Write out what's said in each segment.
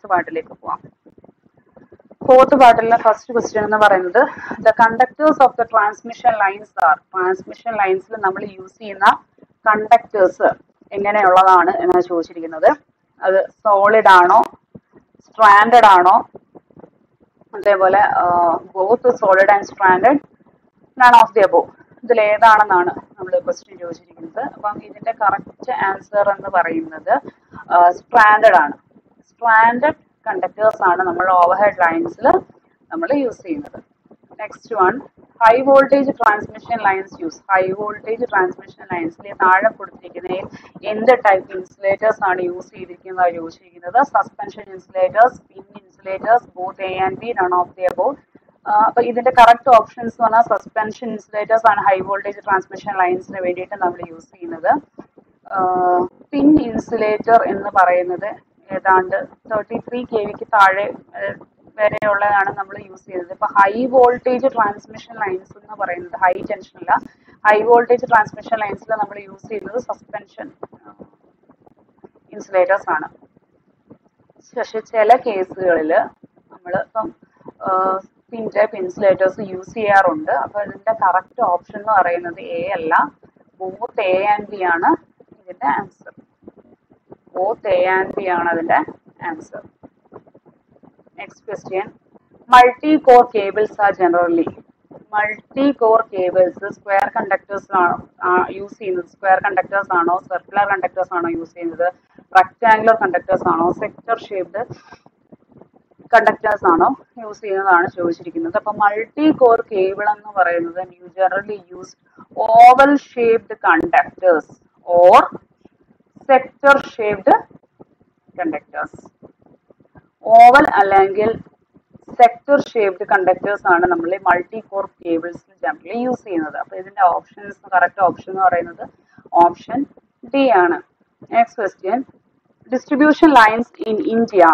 Fourth പാർട്ടിലേക്ക് പോവാം fourth പാർട്ടിലെ first question എന്ന് പറയുന്നത് the conductors of the transmission lines are transmission ലൈൻസിൽ നമ്മൾ യൂസ് ചെയ്യുന്ന കണ്ടക്ടേഴ്സ് എങ്ങനെയുള്ളതാണ് എന്നാണ് ചോദിച്ചിരിക്കുന്നത് അത് സോളിഡ് ആണോ സ്ട്രാൻഡഡ് ആണോ അതേപോലെ both solid and stranded none of the above ഇതിൽ ഏതാണെന്നാണ് നമ്മൾ ക്വസ്റ്റ്യൻ ചോദിച്ചിരിക്കുന്നത് അപ്പം ഇതിന്റെ കറക്റ്റ് ആൻസർ എന്ന് പറയുന്നത് സ്ട്രാൻഡഡ് ആണ് സ്ട്രാൻഡഡ് കണ്ടക്ടേഴ്സ് ആണ് നമ്മൾ ഓവർഹെഡ് ലൈൻസിൽ നമ്മൾ യൂസ് ചെയ്യുന്നത് next one high voltage transmission lines use high voltage transmission ലൈൻസിൽ താഴെ കൊടുത്തിരിക്കുന്നതിൽ എന്ത് ടൈപ്പ് ഇൻസുലേറ്റേഴ്സ് ആണ് യൂസ് ചെയ്തിരിക്കുന്നത് ചോദിച്ചിരിക്കുന്നത് suspension insulators pin insulators both A and B none of the above അപ്പൊ ഇതിന്റെ കറക്റ്റ് ഓപ്ഷൻസ് എന്ന് പറഞ്ഞാൽ സസ്പെൻഷൻ ഇൻസുലേറ്റേഴ്സ് ആണ് ഹൈ വോൾട്ടേജ് ട്രാൻസ്മിഷൻ ലൈൻസിന് വേണ്ടിയിട്ട് നമ്മൾ യൂസ് ചെയ്യുന്നത് പിൻ ഇൻസുലേറ്റർ എന്ന് പറയുന്നത് ഏതാണ്ട് തേർട്ടി ത്രീ കെ വിക്ക് താഴെ ഏഹ്, വരെയുള്ളതാണ് നമ്മൾ യൂസ് ചെയ്യുന്നത് ഇപ്പൊ ഹൈ വോൾട്ടേജ് ട്രാൻസ്മിഷൻ ലൈൻസ് എന്ന് പറയുന്നത് ഹൈ ടെൻഷൻ അല്ല ഹൈ വോൾട്ടേജ് ട്രാൻസ്മിഷൻ ലൈൻസിൽ നമ്മൾ യൂസ് ചെയ്യുന്നത് സസ്പെൻഷൻ ഇൻസുലേറ്റേഴ്സ് ആണ് പക്ഷെ ചില കേസുകളിൽ നമ്മൾ ഇപ്പം പിൻ ടൈപ്പ് ഇൻസുലേറ്റേഴ്സ് യൂസ് ചെയ്യാറുണ്ട് അപ്പൊ ഇതിന്റെ കറക്റ്റ് ഓപ്ഷൻ എന്ന് പറയുന്നത് എ അല്ല ബോത്ത് എ ആൻഡ് ബി ആണ് ഇതിന്റെ answer both A and B ആണ് അതിന്റെ answer next question multi core cables are generally multi core cables square conductors ആണോ യൂസ് ചെയ്യുന്നത് സ്ക്വയർ കണ്ടക്ടേഴ്സ് ആണോ സർക്കുലർ കണ്ടക്ടേഴ്സ് ആണോ യൂസ് ചെയ്യുന്നത് റെക്ടാംഗുലർ കണ്ടക്ടേഴ്സ് ആണോ സെക്ടർ ഷേപ്ഡ് കണ്ടക്ടേഴ്സ് ആണോ യൂസ് ചെയ്യുന്നതാണ് ചോദിച്ചിരിക്കുന്നത് അപ്പൊ മൾട്ടി കോർ കേബിൾ എന്ന് പറയുന്നത് you generally use oval shaped conductors or sector shaped conductors oval അല്ലെങ്കിൽ സെക്ടർ ഷേപ്ഡ് കണ്ടക്ടേഴ്സ് ആണ് നമ്മൾ മൾട്ടി കോർ കേബിൾസിൽ ജനറലി യൂസ് ചെയ്യുന്നത് അപ്പൊ ഇതിന്റെ ഓപ്ഷൻസ് കറക്റ്റ് ഓപ്ഷൻ എന്ന് പറയുന്നത് ഓപ്ഷൻ ഡി ആണ് next question distribution lines in India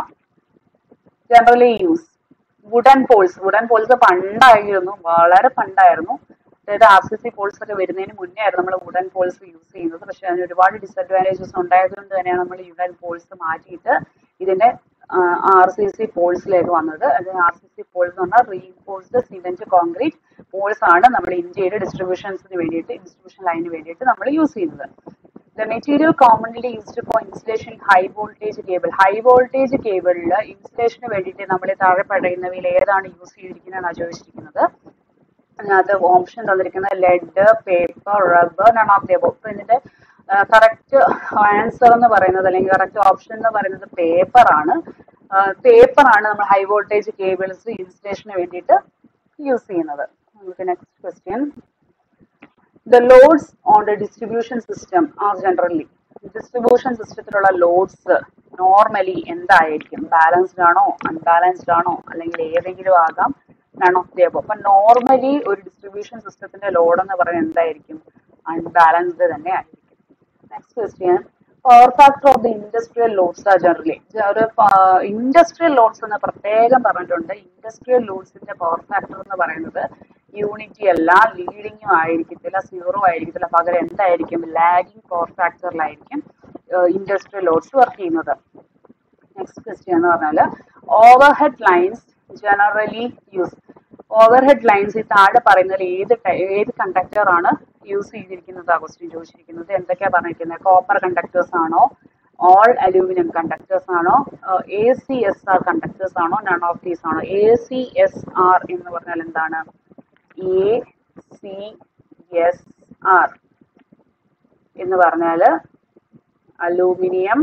generally use wooden poles wooden poles പണ്ടായിരുന്നു വളരെ പണ്ടായിരുന്നു അതായത് ആർ സി സി പോൾസ് ഒക്കെ വരുന്നതിന് മുന്നേ ആയിരുന്നു നമ്മൾ വുഡൻ പോൾസ് യൂസ് ചെയ്യുന്നത് പക്ഷെ അതിന് ഒരുപാട് ഡിസഡ്വാൻറ്റേജസ് ഉണ്ടായതുകൊണ്ട് തന്നെയാണ് നമ്മൾ വുഡൻ പോൾസ് മാറ്റിയിട്ട് ഇതിന്റെ ആർ സി സി പോൾസിലേക്ക് വന്നത് അത് ആർ സി സി പോൾസ് എന്ന് പറഞ്ഞാൽ റീഇൻഫോഴ്സ്ഡ് സിമെന്റ് കോൺക്രീറ്റ് പോൾസ് ആണ് നമ്മൾ ഇന്ത്യയുടെ ഡിസ്ട്രിബ്യൂഷൻസിന് വേണ്ടിയിട്ട് ഡിസ്ട്രിബ്യൂഷൻ ലൈനിന് വേണ്ടിയിട്ട് നമ്മൾ യൂസ് ചെയ്യുന്നത് The material commonly used for installation high voltage cable. High voltage കേബിളിൽ ഇൻസ്റ്റലേഷന് വേണ്ടിയിട്ട് നമ്മൾ താഴെ പറയുന്നവയിൽ ഏതാണ് യൂസ് ചെയ്തിരിക്കുന്നതെന്നാണ് ചോദിച്ചിരിക്കുന്നത് അതിനകത്ത് ഓപ്ഷൻ തന്നിരിക്കുന്നത് lead paper rubber none of the above ഇതിന്റെ കറക്റ്റ് ആൻസർ എന്ന് പറയുന്നത് അല്ലെങ്കിൽ കറക്റ്റ് ഓപ്ഷൻ എന്ന് പറയുന്നത് പേപ്പർ ആണ് പേപ്പർ ആണ് നമ്മൾ ഹൈ വോൾട്ടേജ് കേബിൾസ് ഇൻസ്റ്റലേഷന് വേണ്ടിയിട്ട് യൂസ് ചെയ്യുന്നത് നമുക്ക് next question the loads on the distribution system are generally distribution സിസ്റ്റത്തിലുള്ള ലോഡ്സ് നോർമലി എന്തായിരിക്കും ബാലൻസ്ഡ് ആണോ അൺബാലൻസ്ഡ് ആണോ അല്ലെങ്കിൽ ഏതെങ്കിലും ആകാം നൺ ഓഫ് ദി അബോ അപ്പൊ നോർമലി ഒരു ഡിസ്ട്രിബ്യൂഷൻ സിസ്റ്റത്തിന്റെ ലോഡ് എന്ന് പറയുന്നത് എന്തായിരിക്കും അൺബാലൻസ്ഡ് തന്നെ ആയിരിക്കും next question power factor of the industrial loads are generally ഒരു ഇൻഡസ്ട്രിയൽ ലോഡ്സ് എന്ന് പ്രത്യേകം പറഞ്ഞിട്ടുണ്ട് ഇൻഡസ്ട്രിയൽ ലോഡ്സിന്റെ പവർ ഫാക്ടർ എന്ന് പറയുന്നത് യൂണിറ്റി അല്ല ലീഡിങ്ങും ആയിരിക്കത്തില്ല സീറോ ആയിരിക്കത്തില്ല പകരം എന്തായിരിക്കും ലാഗിങ് പവർ ഫാക്ടറിലായിരിക്കും ഇൻഡസ്ട്രിയൽ ലോഡ്സ് വർക്ക് ചെയ്യുന്നത് നെക്സ്റ്റ് ക്വസ്റ്റ്യൻ എന്ന് പറഞ്ഞാൽ overhead lines generally use overhead lines ഈ താഴെ പറയുന്നതിൽ ഏത് ടൈ- ഏത് കണ്ടക്ടർ ആണ് യൂസ് ചെയ്തിരിക്കുന്നത് ആ ക്വസ്റ്റ്യൻ ചോദിച്ചിരിക്കുന്നത് എന്തൊക്കെയാ പറഞ്ഞിരിക്കുന്നത് കോപ്പർ കണ്ടക്ടേഴ്സ് ആണോ ഓൾ അലൂമിനിയം കണ്ടക്ടേഴ്സ് ആണോ A C S R conductors ആണോ നൺ ഓഫ് ദീസ് ആണോ എ സി എസ് ആർ എന്ന് പറഞ്ഞാൽ എന്താണ് എ സി എസ് ആർ എന്ന് പറഞ്ഞാൽ അലൂമിനിയം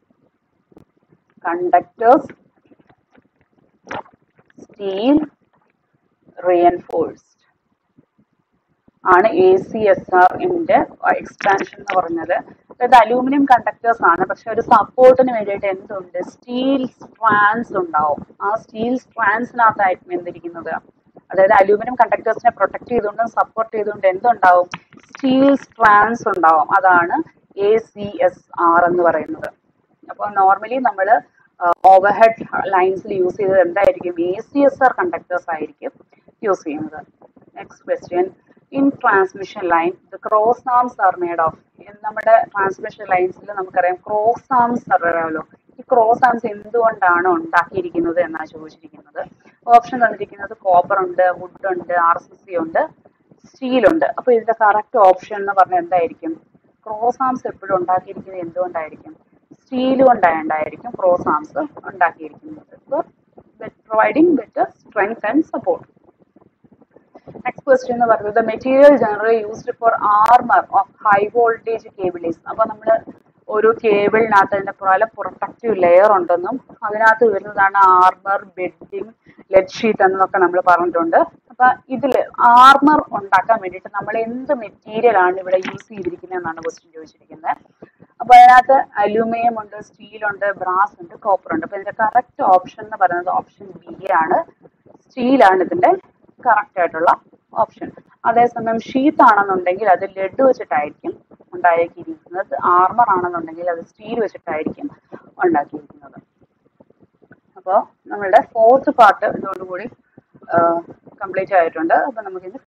കണ്ടക്ടേഴ്സ് സ്റ്റീൽ റീഎൻഫോഴ്സ്ഡ് ആണ് എ സി എസ് ആർ ന്റെ എക്സ്പാൻഷൻ എന്ന് പറഞ്ഞത് അതായത് അലൂമിനിയം കണ്ടക്ടേഴ്സ് ആണ് പക്ഷെ ഒരു സപ്പോർട്ടിന് വേണ്ടിയിട്ട് എന്തുണ്ട് സ്റ്റീൽ സ്ട്രാൻസ് ഉണ്ടാവും ആ സ്റ്റീൽ സ്ട്രാൻസിനകത്തായിരിക്കും എന്തിരിക്കുന്നത് അതായത് അലൂമിനിയം കണ്ടക്ടേഴ്സിനെ പ്രൊട്ടക്ട് ചെയ്തുകൊണ്ടും സപ്പോർട്ട് ചെയ്തുകൊണ്ട് എന്തുണ്ടാവും സ്റ്റീൽ സ്ട്രാൻസ് ഉണ്ടാവും അതാണ് എ സി എസ് ആർ എന്ന് പറയുന്നത് അപ്പോൾ നോർമലി നമ്മൾ ഓവർഹെഡ് ലൈൻസിൽ യൂസ് ചെയ്തത് എന്തായിരിക്കും A C S R conductors ആയിരിക്കും യൂസ് ചെയ്യുന്നത് next question in transmission line the cross arms are made of നമ്മുടെ ട്രാൻസ്മിഷൻ ലൈൻസിൽ നമുക്കറിയാം ക്രോസ് ആംസ് അറിയാമല്ലോ ഈ ക്രോസ് ആംസ് എന്തുകൊണ്ടാണ് ഉണ്ടാക്കിയിരിക്കുന്നത് എന്നാണ് ചോദിച്ചിരിക്കുന്നത് ഓപ്ഷൻ തന്നിരിക്കുന്നത് കോപ്പർ ഉണ്ട് വുഡ് ഉണ്ട് ആർ സി സി ഉണ്ട് സ്റ്റീൽ ഉണ്ട് അപ്പൊ ഇതിന്റെ കറക്റ്റ് ഓപ്ഷൻ എന്ന് പറഞ്ഞാൽ എന്തായിരിക്കും ക്രോസ് ആംസ് എപ്പോഴും ഉണ്ടാക്കിയിരിക്കുന്നത് എന്തുകൊണ്ടായിരിക്കും സ്റ്റീൽ കൊണ്ടായിരിക്കും ക്രോസ് ആംസ് ഉണ്ടാക്കിയിരിക്കുന്നത് providing better strength and support next question എന്ന് പറയുന്നത് material generally used for armour of high voltage cables അപ്പൊ നമ്മൾ ഒരു കേബിളിനകത്ത് അതിന്റെ പല പ്രൊട്ടക്റ്റീവ് ലെയർ ഉണ്ടെന്നും അതിനകത്ത് വരുന്നതാണ് ആർമർ ബെഡിങ് ലെഡ് ഷീറ്റ് എന്നൊക്കെ നമ്മൾ പറഞ്ഞിട്ടുണ്ട് അപ്പൊ ഇതിൽ ആർമർ ഉണ്ടാക്കാൻ വേണ്ടിയിട്ട് നമ്മൾ എന്ത് മെറ്റീരിയൽ ആണ് ഇവിടെ യൂസ് ചെയ്തിരിക്കുന്നത് എന്നാണ് ക്വസ്റ്റ്യൻ ചോദിച്ചിരിക്കുന്നത് അപ്പൊ അതിനകത്ത് അലൂമിനിയം ഉണ്ട് സ്റ്റീൽ ഉണ്ട് ബ്രാസ് ഉണ്ട് കോപ്പർ ഉണ്ട് അപ്പൊ ഇതിന്റെ കറക്റ്റ് ഓപ്ഷൻ എന്ന് പറയുന്നത് ഓപ്ഷൻ ബി ആണ് സ്റ്റീലാണ് ഇതിന്റെ കറക്റ്റ് ആയിട്ടുള്ള ഓപ്ഷൻ അതേസമയം ഷീത്ത് ആണെന്നുണ്ടെങ്കിൽ അത് ലെഡ് വെച്ചിട്ടായിരിക്കും ഉണ്ടാക്കിയിരിക്കുന്നത് ആർമർ ആണെന്നുണ്ടെങ്കിൽ അത് സ്റ്റീൽ വെച്ചിട്ടായിരിക്കും ഉണ്ടാക്കിയിരിക്കുന്നത് അപ്പോൾ നമ്മളുടെ ഫോർത്ത് പാർട്ട് ഇതോടുകൂടി കംപ്ലീറ്റ് ആയിട്ടുണ്ട് അപ്പൊ നമുക്കിന്ന്